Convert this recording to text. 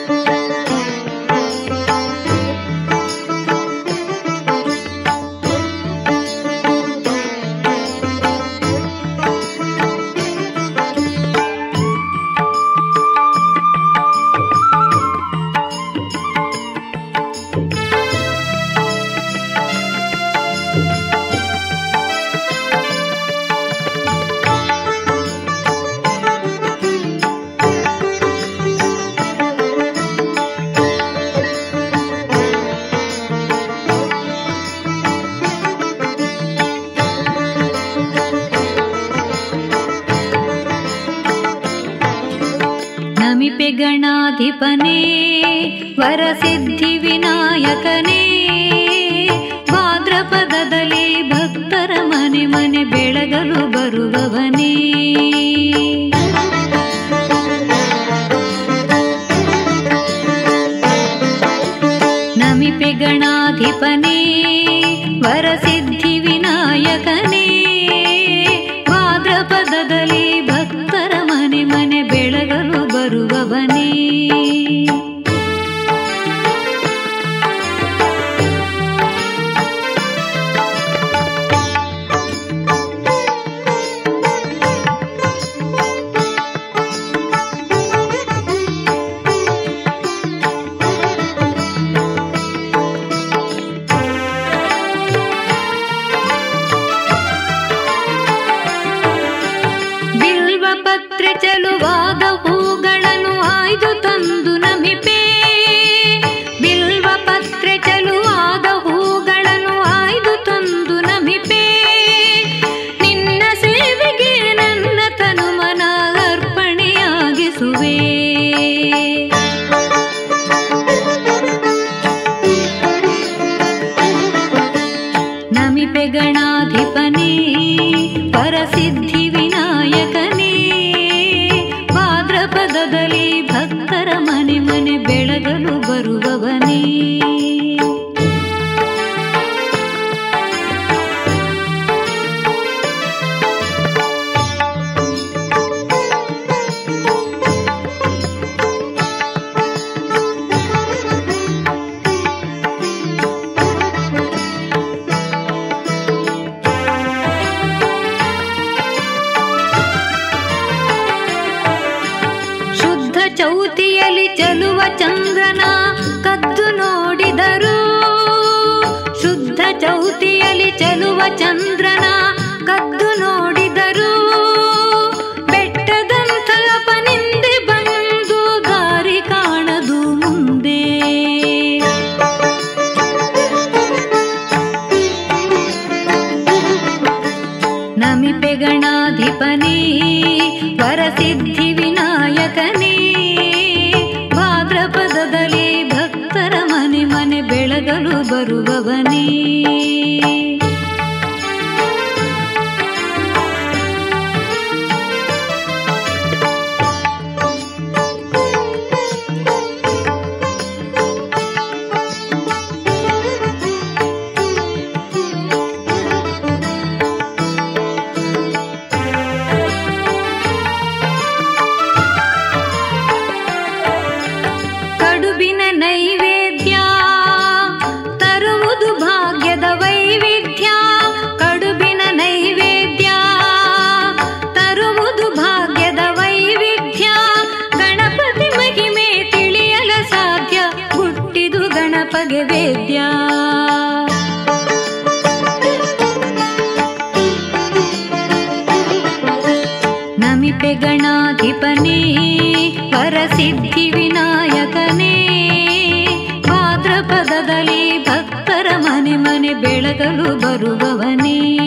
ನಮಿಪೆ ಗಣಾಧಿಪನೇ ವರಸಿದ್ಧಿ ವಿನಾಯಕನೇ ಭಾದ್ರಪದದಲ್ಲಿ ಭಕ್ತರ ಮನೆ ಮನೆ ಬೆಳಗಲು ಬರುವವನೇ ನಮಿಪೆ ಗಣಾಧಿಪನೇ ವರಸಿದ್ಧಿ ವಿನಾಯಕನೇ ಭಾದ್ರಪದದಲ್ಲಿ ಭಕ್ತರ ಮನೆ ಮನೆ ಬೆಳಗಲು ಬರುವವನೇ ಬಿಲ್ವ ಪತ್ರೆ ಚಲುವಾದ ಹೂಗಳನ್ನು ಆಯ್ದು ತಂದು ನಮಿಪೆ ಬಿಲ್ವ ಪತ್ರೆ ಚಲುವಾದ ಹೂಗಳನ್ನು ಆಯ್ದು ತಂದು ನಮಿಪೆ ನಿನ್ನ ಸೇವೆಗೆ ನನ್ನ ತನುಮನ ಅರ್ಪಣೆಯಾಗಿಸುವೆ ನಮಿಪೆ ಗಣಾಧಿಪನೇ ಪರಸಿದ್ಧಿ ವಿನಾಯಕನೇ ಭಾದ್ರಪದದಲ್ಲಿ ಭಕ್ತರ ಮನೆ ಮನೆ ಬೆಳಗಲು ಬರುವವನೇ ಶುದ್ಧ ಚೌತಿಯಲ್ಲಿ ಚಲುವ ಚಂದ್ರನ ಕದ್ದು ನೋಡಿದರು ಶುದ್ಧ ಚೌತಿಯಲ್ಲಿ ಚಲುವ ಚಂದ್ರನ ಕದ್ದು ನೋಡಿದರು ಬೆಟ್ಟದಂಥ ಅಪನಿಂದೆ ಬಂದು ದಾರಿ ಕಾಣದು ಮುಂದೆ ನಮಿಪೆ ಗಣಾಧಿಪನೇ ವರಸಿದ್ಧಿ ವಿನಾಯಕನೇ ಭಾದ್ರಪದದಲ್ಲಿ ಭಕ್ತರ ಮನೆ ಮನೆ ಬೆಳಗಲು ಬರುವವನೇ ಕಡುಬಿನ ನೈವೇದ್ಯ ತರುವುದು ಭಾಗ್ಯದ ವೈವಿಧ್ಯ ಕಡುಬಿನ ನೈವೇದ್ಯ ತರುವುದು ಭಾಗ್ಯದ ವೈವಿಧ್ಯ ಗಣಪತಿ ಮಹಿಮೆ ತಿಳಿಯಲ ಸಾಧ್ಯ ಹುಟ್ಟಿದು ಗಣಪಗೆ ವೇದ್ಯ ನಮಿಪೆ ಗಣಾಧಿಪನೇ ಪರಸಿದ್ಧಿ ವಿನಾಯಕನೇ ಭಾದ್ರಪದದಲ್ಲಿ ಭಕ್ತರ ಮನೆ ಮನೆ ಬೆಳಗಲು ಬರುವವನೇ